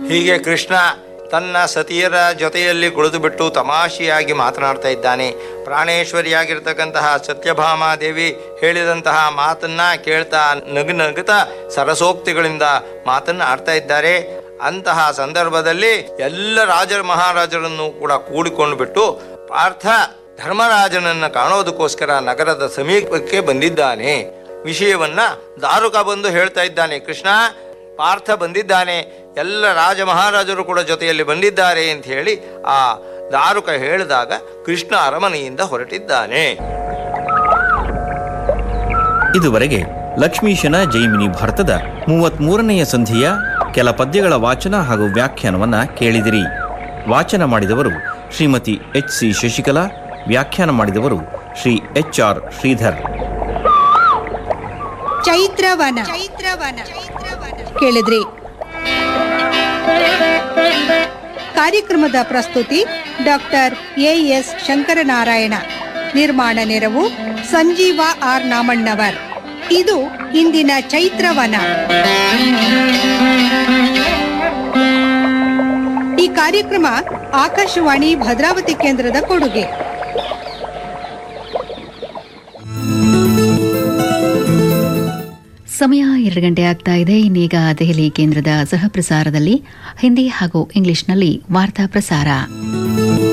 ಹೀಗೆ ಕೃಷ್ಣ ತನ್ನ ಸತಿಯರ ಜೊತೆಯಲ್ಲಿ ಕುಳಿತುಬಿಟ್ಟು ತಮಾಷೆಯಾಗಿ ಮಾತನಾಡ್ತಾ ಇದ್ದಾನೆ ಪ್ರಾಣೇಶ್ವರಿಯಾಗಿರ್ತಕ್ಕಂತಹ ಸತ್ಯಭಾಮ ದೇವಿ ಹೇಳಿದಂತಹ ಮಾತನ್ನ ಕೇಳ್ತಾ ನಗು ನಗುತ್ತಾ ಸರಸೋಕ್ತಿಗಳಿಂದ ಮಾತನ್ನ ಆಡ್ತಾ ಇದ್ದಾರೆ ಅಂತಹ ಸಂದರ್ಭದಲ್ಲಿ ಎಲ್ಲ ರಾಜರ ಮಹಾರಾಜರನ್ನು ಕೂಡ ಕೂಡಿಕೊಂಡು ಬಿಟ್ಟು ಪಾರ್ಥ ಧರ್ಮರಾಜನನ್ನ ಕಾಣೋದಕ್ಕೋಸ್ಕರ ನಗರದ ಸಮೀಪಕ್ಕೆ ಬಂದಿದ್ದಾನೆ ವಿಷಯವನ್ನ ದಾರುಕ ಬಂದು ಹೇಳ್ತಾ ಇದ್ದಾನೆ ಕೃಷ್ಣ ಪಾರ್ಥ ಬಂದಿದ್ದಾನೆ ಎಲ್ಲ ರಾಜ ಮಹಾರಾಜರು ಕೂಡ ಜೊತೆಯಲ್ಲಿ ಬಂದಿದ್ದಾರೆ ಅಂತ ಹೇಳಿ ಆ ದಾರುಕ ಹೇಳಿದಾಗ ಕೃಷ್ಣ ಅರಮನೆಯಿಂದ ಹೊರಟಿದ್ದಾನೆ ಇದುವರೆಗೆ ಲಕ್ಷ್ಮೀಶನ ಜೈಮಿನಿ ಭಾರತದ ಮೂವತ್ಮೂರನೆಯ ಸಂಧಿಯ ಕೆಲ ಪದ್ಯಗಳ ವಾಚನ ಹಾಗೂ ವ್ಯಾಖ್ಯಾನವನ್ನ ಕೇಳಿದಿರಿ ವಾಚನ ಮಾಡಿದವರು ಶ್ರೀಮತಿ ಎಚ್ ಸಿ ಶಶಿಕಲಾ ವ್ಯಾಖ್ಯಾನ ಮಾಡಿದವರು ಶ್ರೀ ಎಚ್ ಆರ್ ಶ್ರೀಧರ್ ಚೈತ್ರವನ ಚೈತ್ರವನ ಕೇಳಿದ್ರಿ ಕಾರ್ಯಕ್ರಮದ ಪ್ರಸ್ತುತಿ ಡಾಕ್ಟರ್ ಎ ಎಸ್ ಶಂಕರನಾರಾಯಣ ನಿರ್ಮಾಣ ನೆರವು ಸಂಜೀವ ಆರ್ ನಾಮಣ್ಣವರ್ ಇದು ಇಂದಿನ ಚೈತ್ರವನ ಈ ಕಾರ್ಯಕ್ರಮ ಆಕಾಶವಾಣಿ ಭದ್ರಾವತಿ ಕೇಂದ್ರದ ಕೊಡುಗೆ ಸಮಯ ಎರಡು ಗಂಟೆ ಆಗ್ತಾ ಇದೆ ಇನ್ನೀಗ ದೆಹಲಿ ಕೇಂದ್ರದ ಸಹ ಪ್ರಸಾರದಲ್ಲಿ ಹಿಂದಿ ಹಾಗೂ ಇಂಗ್ಲಿಷ್ನಲ್ಲಿ ವಾರ್ತಾ ಪ್ರಸಾರ